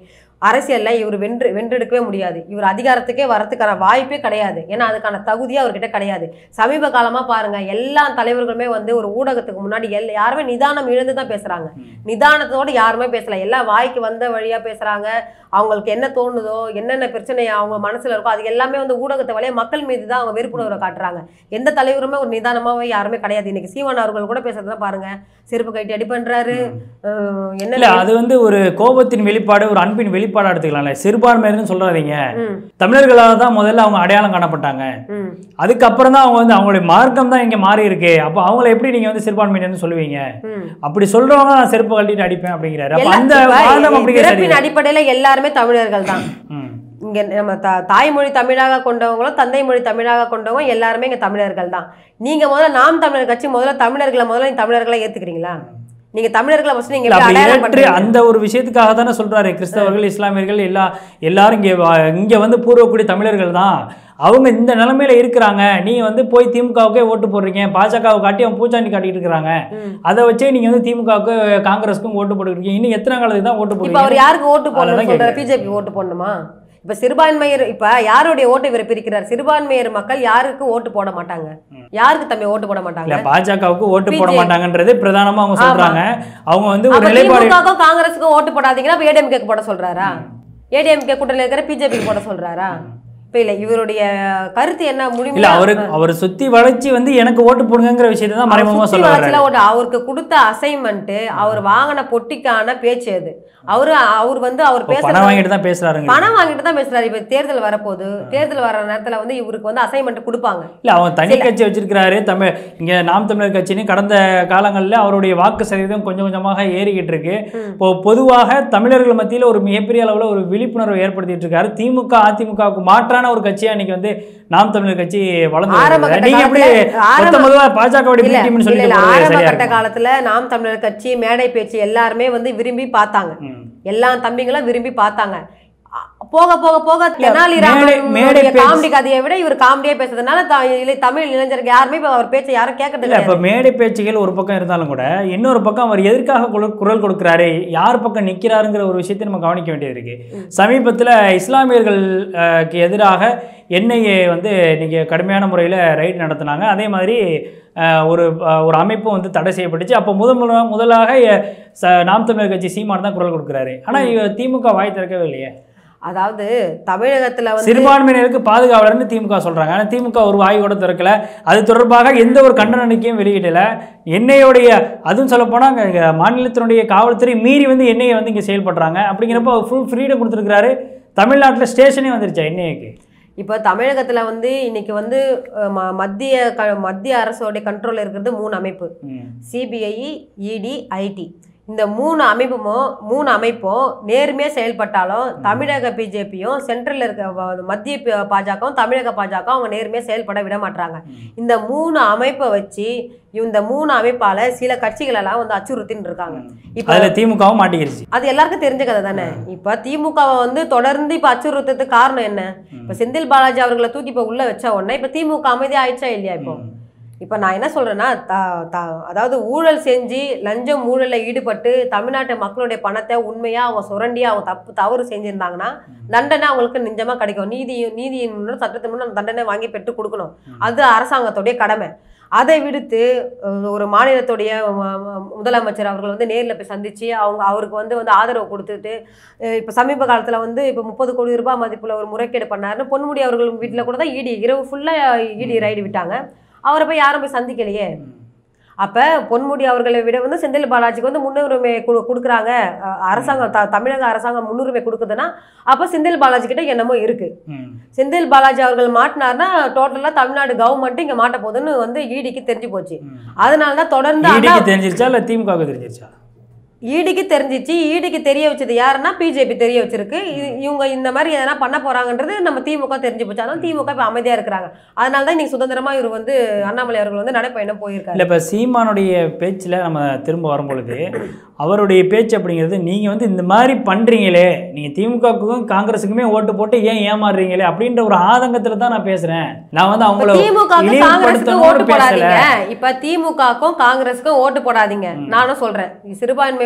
அரசியல்ல இவர் வென்று வென்றெடுக்கவே முடியாது இவர் அதிகாரத்துக்கே வரதுக்கான வாய்ப்பே கிடையாது ஏன்னா அதுக்கான தகுதியே அவர்கிட்ட கிடையாது சமீப காலமா பாருங்க எல்லா தலைவர்களுமே வந்து ஒரு ஊடகத்துக்கு முன்னாடி எல் யாருமே நிதானம் இழந்து தான் பேசுறாங்க நிதானத்தோட யாருமே பேசல எல்லாம் வாய்க்கு வந்த வழியா பேசுறாங்க அவங்களுக்கு என்ன தோணுதோ என்னென்ன பிரச்சனை அவங்க மனசுல இருக்கோ அது எல்லாமே வந்து ஊடகத்தை வழியா மக்கள் மீது தான் அவங்க வெறுப்புணர்வை காட்டுறாங்க எந்த தலைவருமே ஒரு நிதானமாவே யாருமே கிடையாது இன்னைக்கு சீமான் அவர்கள் கூட பேசுறதா பாருங்க செருப்பு கைட்டி அடி பண்றாரு அஹ் இல்ல என்ன அது வந்து ஒரு கோபத்தின் வெளிப்பாடு ஒரு அன்பின் வெளிப்பாடு எடுத்துக்கலாம்ல சிறுபான்மையினர்னு சொல்றாதீங்க ம், தமிழர்களாக தான் முதல்ல அவங்க அடையாளம் காணப்பட்டாங்க ம். அதுக்கப்புறம் தான் அவங்க வந்து அவங்களுடைய மார்க்கம் தான் இங்க மாறி இருக்கு அப்போ அவங்கள எப்படி நீங்க வந்து சிறுபான்மையினர்னு சொல்லுவீங்க ம். அப்படி சொல்றவங்க நான் செருப்பு கழட்டிட்டு அடிப்பேன் அப்படிங்கிறாரு அப்ப எல்லா- அந்த இப்ப வாதம் அப்படிங்கிற சரி பிறப்பின் அடிப்படையில எல்லாருமே தமிழர்கள் தான் ம். இங்க நம்ம த தாய்மொழி தமிழாக கொண்டவங்களும் தந்தை மொழி தமிழாக கொண்டவங்க எல்லாருமே இங்க தமிழர்கள் தான் நீங்க முதல்ல நாம் தமிழர் கட்சி முதல்ல தமிழர்களை முதல்ல நீங்க தமிழர்களை ஏத்துக்கிறீங்களா நீங்க தமிழர்களை ஃபர்ஸ்ட் நீங்க இல்ல, எப்படி அப்படி அடையாளம் ஏற்று பண்றீங்க அந்த ஒரு விஷயத்துக்காக தானே சொல்றாரு கிறிஸ்தவர்கள் இஸ்லாமியர்கள் எல்லா எல்லாரும் இங்க வா- இங்க வந்து பூர்வக்குடி தமிழர்கள் தான் அவங்க இந்த நிலைமையில இருக்கிறாங்க நீங்க வந்து போய் திமுகவுக்கே ஓட்டு போடுறீங்க பாஜகவை காட்டி அவங்க பூச்சாண்டி காட்டிட்டு இருக்காங்க ம். அதை வச்சே நீங்க வந்து திமுகவுக்கு காங்கிரஸுக்கும் ஓட்டு போட்டுருக்கீங்க இன்னும் எத்தனை காலத்துக்கு தான் ஓட்டு இப்ப போடுறீங்க அவர் யாருக்கு ஓட்டு அதெல்லாம் போடணும்னு சொல்றாரு கேக்குறேன். பிஜேபி ஓட்டு போடணுமா இப்ப சிறுபான்மையர் இப்ப யாருடைய ஓட்டு இவர் பிரிக்கிறார் சிறுபான்மையர் மக்கள் யாருக்கு ஓட்டு போட மாட்டாங்க யாருக்கு தம்பி ஓட்டு போட இல்ல மாட்டாங்க பாஜகவுக்கு ஓட்டு போட BJP. மாட்டாங்கன்றது பிரதானமா அவங்க ஆமா. சொல்றாங்க அவங்க வந்து ஒரு அப்ப நிலைப்பாடு திமுகவுக்கும் காங்கிரஸுக்கும் ஓட்டு போடாதீங்கன்னா அப்ப ஏடிஎம்கே போட சொல்றாரா ஏடிஎம்கே கூட்டணியில் இருக்கிற பிஜேபிக்கு போட சொல்றாரா இப்ப இல்ல இவருடைய கருத்து என்ன இல்ல முடிவு அவரு அவர் சுத்தி வளைச்சு வந்து எனக்கு ஓட்டு போடுங்கிற விஷயத்தை தான் மறைமுகமா சொல்ல வர்றாரு அவருக்கு கொடுத்த அசைன்மெண்ட் அவர் வாங்கின பொட்டிக்கான பேச்சு அது அவரு அவர் வந்து அவர் இப்ப பேசுற பணம் வாங்கிட்டு தான் பேசுறாருங்க பணம் வாங்கிட்டு தான் பேசுறாரு இப்ப தேர்தல் வரப்போகுது தேர்தல் வர நேரத்துல வந்து இவருக்கு வந்து அசைன்மெண்ட் கொடுப்பாங்க இல்ல அவன் தனி கட்சி வச்சிருக்கிறாரு தமிழ் இங்க நாம் தமிழர் கட்சின்னு கடந்த காலங்களில் அவருடைய வாக்கு சதவீதம் கொஞ்சம் கொஞ்சமாக ஏறிக்கிட்டு இருக்கு இப்போ பொதுவாக தமிழர்கள் மத்தியில ஒரு மிகப்பெரிய அளவுல ஒரு விழிப்புணர்வு ஏற்படுத்திட்டு இருக்காரு திமுக அதிமுகவுக்கு மாற்றான ஒரு கட்சியா இன்னைக்கு வந்து நாம் தமிழர் கட்சி வளர்ந்து ஆரம்ப வருகிறது. கட்ட நீங்க எப்படி காலத்துல- ஆரம்ப- மொத்த மொதலா பாஜகவுடைய இல்ல டீம்னு இல்ல சொல்லிட்டு இல்ல போறது ஆரம்ப சரியா கட்ட இருக்கும். காலத்துல நாம் தமிழர் கட்சி மேடை பேச்சு எல்லாருமே வந்து விரும்பி பார்த்தாங்க ம். எல்லா தம்பிங்களும் விரும்பி பார்த்தாங்க அ- போக போக போக மேடை- மேடை தெனாலிராமனுடைய பேச்சு- காமெடி கதையை விட இவர் காமெடியா பேசுறதுனால த- இளை- தமிழ் இளைஞருக்கு யாருமே இப்ப அவர் பேச்சை யாரும் கேட்கறது இல்ல கிடையாது இப்ப மேடை பேச்சுகள் ஒரு பக்கம் இருந்தாலும் கூட இன்னொரு பக்கம் அவர் எதற்காக குரல் குரல் கொடுக்கிறாரு யார் பக்கம் நிக்கிறாருங்கிற ஒரு விஷயத்தை நம்ம கவனிக்க வேண்டியது இருக்கு சமீபத்துல இஸ்லாமியர்களுக்கு எதிராக என்ஐஏ வந்து இன்னைக்கு கடுமையான முறையில் ரைட் நடத்தினாங்க அதே மாதிரி அஹ், ஒரு அஹ், ஒரு அமைப்பு வந்து தடை செய்யப்பட்டுச்சு அப்போ முதல் முதல- முதலாக அஹ், ச- நாம் தமிழர் கட்சி சீமான் தான் குரல் கொடுக்குறாரு ஆனா இவ திமுக வாய் திறக்கவே இல்லையே அதாவது தமிழகத்துல வந்து சிறுபான்மையினருக்கு பாதுகாவலர்னு திமுக சொல்றாங்க ஆனா திமுக ஒரு வாய் கூட திறக்கல அது தொடர்பாக எந்த ஒரு கண்டன அறிக்கையும் வெளியிடல எண்ணெயோடைய அதுவும் சொல்லப்போனா அங்க மாநிலத்தினுடைய காவல்துறை மீறி வந்து எண்ணெயை வந்து இங்க செயல்படுறாங்க அப்படிங்கிறப்ப ஃபுல் ஃப்ரீடம் கொடுத்துருக்காரு தமிழ்நாட்டுல ஸ்டேஷனே வந்துருச்சா எண்ணெய்க்கு இப்போ தமிழகத்துல வந்து இன்னைக்கு வந்து அஹ், ம- மத்திய க மத்திய அரசோடைய கண்ட்ரோல் இருக்கிறது மூணு அமைப்பு ம். சிபிஐ இடி ஐடி இந்த மூணு அமைப்பும் மூணு அமைப்பும் நேர்மையாக செயல்பட்டாலும் தமிழக பிஜேபியும் சென்ட்ரலில் இருக்க வ- மத்திய பி- பாஜகவும் தமிழக பாஜக அவங்க நேர்மையாக செயல்பட விட மாட்டாங்க இந்த மூணு அமைப்பை வச்சு இந்த மூணு அமைப்பால சில கட்சிகள் எல்லாம் வந்து அச்சுறுத்தின்னு இருக்காங்க இப்போ அதுல திமுகவும் மாட்டிக்கிருச்சு அது எல்லாருக்கும் தெரிஞ்ச கதை தானே இப்ப திமுகவை வந்து தொடர்ந்து இப்ப அச்சுறுத்ததுக்கு காரணம் என்ன இப்ப செந்தில் பாலாஜி அவர்களை தூக்கி இப்ப உள்ள வச்ச உடனே இப்ப திமுக அமைதி ஆயிடுச்சா இல்லையா இப்போ இப்ப நான் என்ன சொல்றேன்னா த- த- அதாவது ஊழல் செஞ்சு லஞ்சம் ஊழல்ல ஈடுபட்டு தமிழ்நாட்டு மக்களுடைய பணத்தை உண்மையா அவங்க சுரண்டி அவங்க தப்பு தவறு செஞ்சிருந்தாங்கன்னா தண்டனை அவங்களுக்கு நிஜமா கிடைக்கும் நீதி நீதியின் முன்னும் சட்டத்தின் முன்னும் தண்டனை வாங்கி பெற்று கொடுக்கணும் அது அரசாங்கத்துடைய கடமை அதை விடுத்து அஹ், ஒரு மாநிலத்துடைய ம- ம- முதலமைச்சர் அவர்கள் வந்து நேரில் போய் சந்திச்சு அவங்க அவருக்கு வந்து வந்து ஆதரவு கொடுத்துட்டு அஹ், இப்போ சமீப காலத்தில் வந்து இப்போ முப்பது கோடி ரூபாய் மதிப்புள்ள ஒரு முறைகேடு பண்ணாருன்னு பொன்முடி அவர்கள் வீட்டில் கூட தான் இடி இரவு ஃபுல்லாக இடி ரைடு விட்டாங்க அவரை போய் யாரும் போய் சந்திக்கலையே அப்போ பொன்முடி அவர்களை விட வந்து செந்தில் பாலாஜிக்கு வந்து முன்னுரிமை கொடு கொடுக்குறாங்க அஹ், அரசாங்கம் த தமிழக அரசாங்கம் முன்னுரிமை கொடுக்குதுன்னா அப்போ செந்தில் பாலாஜி கிட்ட என்னமோ இருக்கு ம். செந்தில் பாலாஜி அவர்கள் மாட்டினார்னா டோட்டலாக தமிழ்நாடு கவர்மெண்ட் இங்கே மாட்ட போகுதுன்னு வந்து ஈடிக்கு தெரிஞ்சு போச்சு ம். அதனால தான் தொடர்ந்து அண்ணா ஈடிக்கு தெரிஞ்சிருச்சா இல்ல திமுகவுக்கு தெரிஞ்சிருச்சா ஈடிக்கு தெரிஞ்சிச்சு ஈடிக்கு தெரிய வச்சது யாருன்னா பிஜேபி தெரிய வச்சிருக்கு இது- இவங்க இந்த மாதிரி எதனா பண்ண போறாங்கன்றது நம்ம திமுக தெரிஞ்சு போச்சு அதனால திமுக இப்போ அமைதியா இருக்கிறாங்க அதனால தான் இன்னைக்கு சுதந்திரமா இவர் வந்து அண்ணாமலை அவர்கள் வந்து நடைப்பயணம் போயிருக்காரு இல்லை இப்போ சீமானுடைய பேச்சில் நம்ம திரும்ப வரும்பொழுது அவருடைய பேச்சு அப்படிங்கிறது நீங்கள் வந்து இந்த மாதிரி பண்ணுறீங்களே நீங்கள் திமுகவுக்கும் காங்கிரஸுக்குமே ஓட்டு போட்டு ஏன் ஏமாறுறீங்களே அப்படின்ற ஒரு ஆதங்கத்தில் தான் நான் பேசுகிறேன் நான் வந்து அவங்கள திமுக காங்கிரஸுக்கு ஓட்டு இழிவுபடுத்தணும்னு பேசல போடாதீங்க இப்ப திமுகக்கும் காங்கிரஸுக்கும் ஓட்டு போடாதீங்க நானும் சொல்றேன் சிறுபான்மை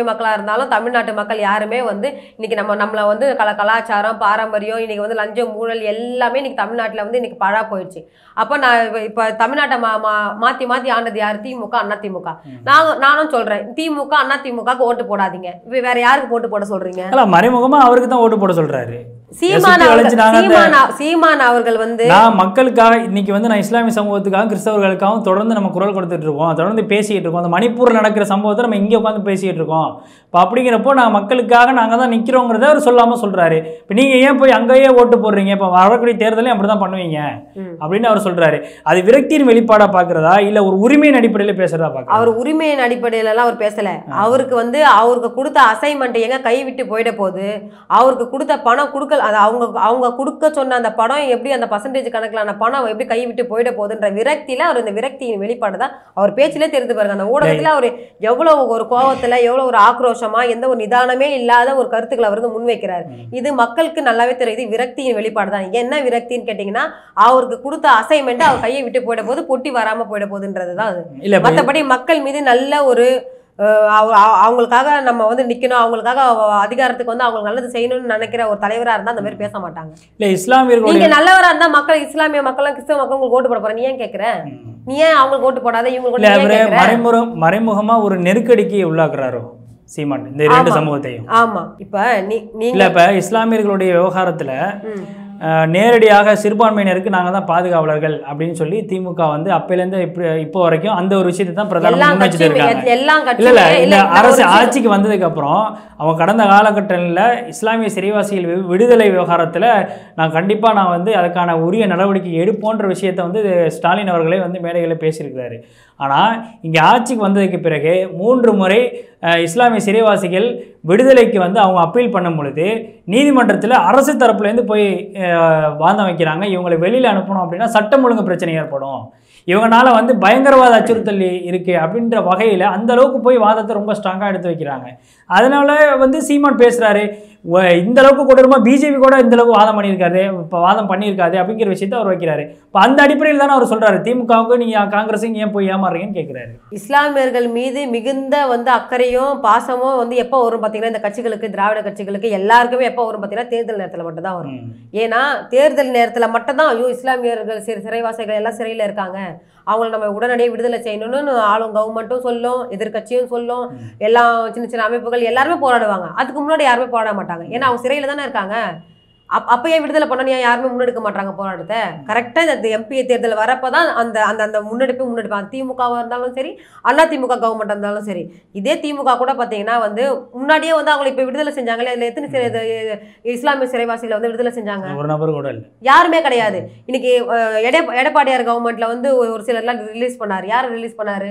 மக்களா இருந்தாலும் தமிழ்நாட்டு மக்கள் யாருமே வந்து இன்னைக்கு நம்ம நம்மள வந்து கல கலாச்சாரம் பாரம்பரியம் இன்னைக்கு வந்து லஞ்சம் ஊழல் எல்லாமே இன்னைக்கு தமிழ்நாட்டுல வந்து இன்னைக்கு பழா போயிடுச்சு அப்ப நான் இப்ப- இப்ப தமிழ்நாட்டை மா மா- மாத்தி மாத்தி ஆனது யார் திமுக அண்ணா திமுக நான் நானும் சொல்றேன் திமுக அண்ணா திமுகக்கு ஓட்டு போடாதீங்க இப்ப வேற யாருக்கு ஓட்டு போட சொல்றீங்க இல்ல மறைமுகமா அவருக்கு தான் ஓட்டு போட சொல்றாரு சீமான் சுத்தி அவர்கள் வளைச்சு நாங்க அந்த- சீமான் அவ- சீமான் அவர்கள் வந்து நான் மக்களுக்காக இன்னைக்கு வந்து நான் இஸ்லாமிய சமூகத்துக்காக கிறிஸ்தவர்களுக்காகவும் தொடர்ந்து நம்ம குரல் கொடுத்துட்டு இருக்கோம் தொடர்ந்து பேசிட்டு இருக்கோம் அந்த மணிப்பூர்ல நடக்கிற சம்பவத்தை நம்ம இங்கே உட்காந்து பேசிட்டு இருக்கோம் இப்போ அப்படிங்கிறப்போ நான் மக்களுக்காக நாங்கள் தான் நிற்கிறோங்கிறத அவர் சொல்லாம சொல்றாரு இப்போ நீங்க ஏன் போய் அங்கேயே ஓட்டு போடுறீங்க இப்போ வரக்கூடிய தேர்தலையும் அப்படி தான் பண்ணுவீங்க ம். அப்படின்னு அவர் சொல்றாரு அது விரக்தியின் வெளிப்பாடா பார்க்கறதா இல்ல ஒரு உரிமையின் அடிப்படையில் பேசுறதா பார்க்கறதா அவர் உரிமையின் அடிப்படையில எல்லாம் அவர் பேசல அவருக்கு வந்து அவருக்கு கொடுத்த அசைன்மெண்ட் எங்க கை விட்டு போயிட போகுது அவருக்கு கொடுத்த பணம் கொடுக்கல அது அவங்க அவங்க கொடுக்க சொன்ன அந்த பணம் எப்படி அந்த பர்சன்டேஜ் கணக்கிலான பணம் எப்படி கை விட்டு போயிட போகுதுன்ற விரக்தியில அவர் இந்த விரக்தியின் வெளிப்பாடு தான் அவர் பேச்சிலே தெரிந்து பாருங்க அந்த ஊடகத்துல அவர் எவ்வளவு ஒரு கோவத்துல எவ்வளவு ஒரு ஆக்ரோஷமா எந்த ஒரு நிதானமே இல்லாத ஒரு கருத்துக்களை அவர் வந்து முன்வைக்கிறார் இது மக்களுக்கு நல்லாவே தெரியுது விரக்தியின் வெளிப்பாடு தான் என்ன விரக்தின்னு கேட்டீங்கன்னா அவருக்கு கொடுத்த அசைன்மெண்ட் அவர் கையை விட்டு போயிட போது பொட்டி வராம போயிட போகுதுன்றது தான் அது இல்ல இப்ப மற்றபடி மக்கள் மீது நல்ல ஒரு அஹ், அவ- அவ- அவங்களுக்காக நம்ம வந்து நிக்கணும் அவங்களுக்காக அவ- அதிகாரத்துக்கு வந்து அவங்களுக்கு நல்லது செய்யணும்னு நினைக்கிற ஒரு தலைவரா இருந்தா அந்த மாதிரி பேச மாட்டாங்க இல்ல இஸ்லாமியர்களுடைய நீங்க நல்லவரா இருந்தா மக்கள் இஸ்லாமிய மக்களும் கிறிஸ்தவ மக்கள் உங்களுக்கு ஓட்டு போட போற நீ ஏன் கேக்குற நீ ஏன் அவங்களுக்கு ஓட்டு போடாத இவங்களுக்கு இல்ல ஓட்டு ஏன் அவரு கேக்குற மறைமுகம் மறைமுகமா ஒரு நெருக்கடிக்கு உள்ளாக்குறாரோ சீமான் இந்த இரண்டு ஆமா. சமூகத்தையும் ஆமா இப்ப நீ நீங்க இல்ல இப்ப இஸ்லாமியர்களுடைய விவகாரத்துல ம். அஹ், நேரடியாக சிறுபான்மையினருக்கு நாங்க தான் பாதுகாவலர்கள் அப்படின்னு சொல்லி திமுக வந்து அப்பையிலேருந்து இப்போ இப்போ வரைக்கும் அந்த ஒரு விஷயத்தை தான் பிரதானமா எல்லா முன்வச்சுட்டு கட்சியுமே இருக்காங்க எல்லா இல்ல இல்ல கட்சியுமே இந்த இல்ல நான் ஒரு அரசு விஷயம் ஆட்சிக்கு வந்ததுக்கு அப்புறம் அவங்க கடந்த காலகட்டங்களில் இஸ்லாமிய சிறைவாசிகள் வி- விடுதலை விவகாரத்துல நான் கண்டிப்பா நான் வந்து அதுக்கான உரிய நடவடிக்கை எடுப்போன்ற விஷயத்தை வந்து ஸ்டாலின் அவர்களே வந்து மேடைகளில் பேசியிருக்கிறாரு ஆனா இங்க ஆட்சிக்கு வந்ததுக்கு பிறகு மூன்று முறை அஹ், இஸ்லாமிய சிறைவாசிகள் விடுதலைக்கு வந்து அவங்க அப்பீல் பண்ணும் பொழுது நீதிமன்றத்தில் அரசு தரப்புலேருந்து போய் அஹ், வாதம் வைக்கிறாங்க இவங்களை வெளியில் அனுப்பணும் அப்படின்னா சட்டம் ஒழுங்கு பிரச்சனை ஏற்படும் இவங்கனால வந்து பயங்கரவாத அச்சுறுத்தல் இருக்கு அப்படின்ற வகையில் அந்த அளவுக்கு போய் வாதத்தை ரொம்ப ஸ்ட்ராங்காக எடுத்து வைக்கிறாங்க அதனால வந்து சீமான் பேசுறாரு "வ- இந்த அளவுக்கு கொடூரமா பிஜேபி கூட இந்த அளவுக்கு வாதம் பண்ணியிருக்காரு இப்போ வாதம் பண்ணியிருக்காரு அப்படிங்கிற விஷயத்த அவர் வைக்கிறாரு இப்போ அந்த அடிப்படையில் தானே அவர் சொல்றாரு திமுகவுக்கு நீங்க காங்கிரஸுக்கு ஏன் போய் ஏமாறுறீங்கன்னு கேட்குறாரு இஸ்லாமியர்கள் மீது மிகுந்த வந்து அக்கறையும் பாசமும் வந்து எப்போ வரும் பார்த்தீங்கன்னா இந்த கட்சிகளுக்கு திராவிட கட்சிகளுக்கு எல்லாருக்குமே எப்போ வரும் பார்த்தீங்கன்னா தேர்தல் நேரத்தில் மட்டும் தான் வரும் ஏன்னா தேர்தல் நேரத்தில் மட்டும்தான் ஐயோ இஸ்லாமியர்கள் சிறை சிறைவாசிகள் எல்லாம் சிறையில் இருக்காங்க அவங்கள நம்ம உடனடியாக விடுதலை செய்யணும்னு ஆளும் கவர்மெண்ட்டும் சொல்லும் எதிர்க்கட்சியும் சொல்லும் எல்லா சின்ன சின்ன அமைப்புகள் எல்லாருமே போராடுவாங்க அதுக்கு முன்னாடி யாருமே போராட மாட்டாங்க ஏன்னா அவங்க சிறையில் தானே இருக்காங்க அப் அப்போ ஏன் விடுதலை பண்ணணும் ஏன் யாருமே முன்னெடுக்க மாட்டாங்க போராட்டத்தை கரெக்டாக இந்த எம்பி தேர்தல் வரப்போ தான் அந்த அந்த அந்த முன்னெடுப்பு முன்னெடுப்பாங்க திமுகவாக இருந்தாலும் சரி அண்ணா திமுக கவர்மெண்ட் இருந்தாலும் சரி இதே திமுக கூட பார்த்தீங்கன்னா வந்து முன்னாடியே வந்து அவங்களை இப்போ விடுதலை செஞ்சாங்களே அதில் எத்தனை சிறை இது, இஸ்லாமிய சிறைவாசிகளை வந்து விடுதலை செஞ்சாங்க ஒரு நபர் கூட இல்லை யாருமே கிடையாது இன்னைக்கு அஹ், எடை எடப்பாடியார் கவர்மெண்ட்ல வந்து ஒரு ஒரு சிலர்லாம் ரிலீஸ் பண்ணாரு யார் ரிலீஸ் பண்ணாரு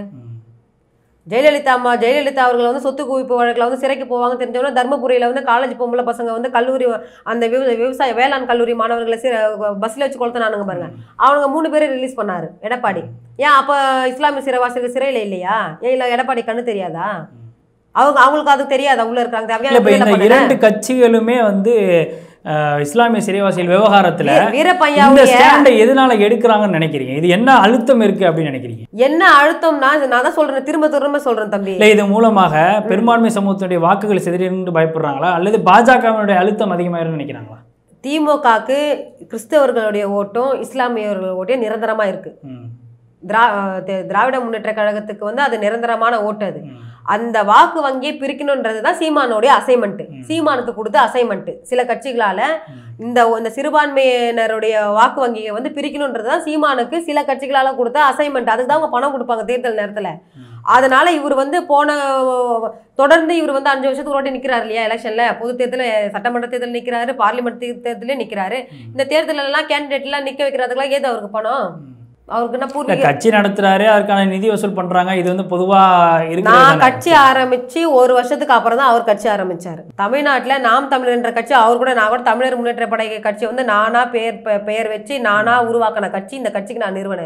ஜெயலலிதா அம்மா ஜெயலலிதா அவர்கள் வந்து சொத்து குவிப்பு வழக்கில் வந்து சிறைக்கு போவாங்க தெரிஞ்சவொன்னே தர்மபுரியில் வந்து காலேஜ் பொம்பளை பசங்க வந்து கல்லூரி அந்த விவ- விவசாய வேளாண் கல்லூரி மாணவர்களை சிற பஸ்ஸில் வச்சு கொளுத்தினானுங்க பாருங்க அவனுங்க மூணு பேரை ரிலீஸ் பண்ணாரு எடப்பாடி ஏன் அப்போ இஸ்லாமிய சிறைவாசிகள் சிறையில் இல்லையா ஏன் இல்லை எடப்பாடி கண்ணு தெரியாதா அவங்க அவங்களுக்கு அது தெரியாதா உள்ள இருக்காங்க இல்லை தேவையான இப்போ இந்த விடுதலை பண்ணல? இரண்டு கட்சிகளுமே வந்து அஹ், இஸ்லாமிய சிறைவாசிகள் விவகாரத்துல வீர- இந்த வீரப்பையாவுடைய ஸ்டாண்டை எதனால எடுக்கிறாங்கன்னு நினைக்கிறீங்க இது என்ன அழுத்தம் இருக்கு அப்படின்னு நினைக்கிறீங்க என்ன அழுத்தம்னா இது நான் தான் சொல்றேன் திரும்ப திரும்ப சொல்றேன் தம்பி இல்லை இது மூலமாக பெரும்பான்மை சமூகத்தினுடைய வாக்குகள் சிதறின்னு பயப்படுறாங்களா அல்லது பாஜகவினுடைய அழுத்தம் அதிகமாயிருன்னு நினைக்கிறாங்களா திமுகக்கு கிறிஸ்தவர்களுடைய ஓட்டும் இஸ்லாமியர்கள் ஓட்டும் நிரந்தரமா இருக்கு ம், திரா தி- திராவிட முன்னேற்ற கழகத்துக்கு வந்து அது நிரந்தரமான ஓட்டு அது ம். அந்த வாக்கு வங்கியை பிரிக்கணுன்றது தான் சீமானுடைய அசைன்மெண்ட் சீமானுக்கு கொடுத்த அசைன்மெண்ட் சில கட்சிகளால இந்த இந்த சிறுபான்மையினருடைய வாக்கு வங்கியை வந்து பிரிக்கணுன்றது தான் சீமானுக்கு சில கட்சிகளால கொடுத்த அசைன்மெண்ட் அதுக்கு தான் அவங்க பணம் கொடுப்பாங்க தேர்தல் நேரத்துல அதனால இவர் வந்து போன தொடர்ந்து இவர் வந்து அஞ்சு வருஷத்துக்கு ஒரு வாட்டி நிக்கிறாரு இல்லையா எலெக்ஷன்ல பொது தேர்தலில் சட்டமன்ற தேர்தல் நிக்கிறாரு பார்லிமெண்ட் தேர்தலே நிக்கிறாரு இந்த தேர்தல் எல்லாம் கேண்டிடேட் எல்லாம் நிக்க வைக்கிறதுக்குலாம் ஏது அவருக்கு பணம் அவருக்கு என்ன இல்ல பூர்வீக கட்சி நடத்துறாரு அதுக்கான நிதி வசூல் பண்றாங்க இது வந்து பொதுவா நான் இருக்கிறது கட்சி ஆரம்பிச்சு ஒரு வருஷத்துக்கு அப்புறம் தான் அவர் கட்சி ஆரம்பிச்சாரு தமிழ்நாட்டுல நாம் தமிழர் என்ற கட்சி அவர் கூட நான் கூட தமிழர் முன்னேற்ற படை கட்சி வந்து நானா பெயர் பெ- பெயர் வச்சு நானா உருவாக்கின கட்சி இந்த கட்சிக்கு நான் நிறுவனர்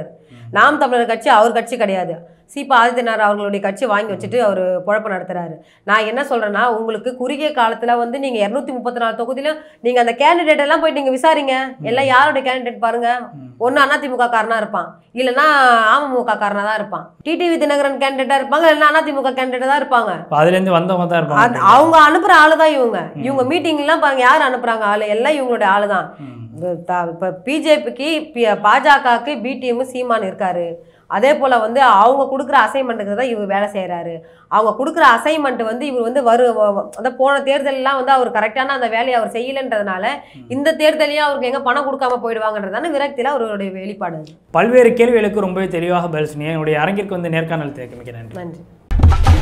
நாம் தமிழர் கட்சி அவர் கட்சி கிடையாது சீபா ஆதித்யநாத் அவர்களுடைய கட்சி வாங்கி வச்சுட்டு அவர் குழப்பம் நடத்துறாரு நான் என்ன சொல்றேன்னா உங்களுக்கு குறுகிய காலத்துல வந்து நீங்க இருநூத்தி முப்பத்தி நாலு தொகுதியிலும் நீங்க அந்த கேண்டிடேட் எல்லாம் போயிட்டு நீங்க விசாரிங்க எல்லாம் யாரோட கேண்டிடேட் பாருங்க ஒன்னு அதிமுக காரனா இருப்பான் இல்லைன்னா அமமுக காரனா தான் இருப்பான் டிடிவி தினகரன் கேண்டிடேட்டா இருப்பாங்க இல்லைன்னா அதிமுக கேண்டிடேட்டா தான் இருப்பாங்க இப்போ அதுலேருந்து வந்தவங்க தான் அது- இருப்பாங்க அவங்க அனுப்புற ஆளு தான் இவங்க இவங்க மீட்டிங் எல்லாம் பாருங்க யார் அனுப்புறாங்க ஆளு எல்லாம் இவங்களுடைய ஆளு தான் ம். இப்போ பிஜேபிக்கு பாஜகவுக்கு பிடிஎம் சீமான் இருக்காரு அதே போல வந்து அவங்க கொடுக்குற அசைன்மெண்ட்டுக்கு தான் இவர் வேலை செய்றாரு அவங்க கொடுக்குற அசைன்மெண்ட் வந்து இவர் வந்து வரு வ- வ- அந்த போன தேர்தலெல்லாம் வந்து அவர் கரெக்டான அந்த வேலையை அவர் செய்யலைன்றதுனால இந்த தேர்தலையும் அவருக்கு எங்க பணம் கொடுக்காம போயிடுவாங்கன்றதான விரக்தியில அவருடைய வெளிப்பாடு அது. பல்வேறு கேள்விகளுக்கு ரொம்பவே தெளிவாக பதில் சொன்னீங்க என்னுடைய அரங்கிற்கு வந்து நேர்காணல் தேக்க மிக்க நன்றி நன்றி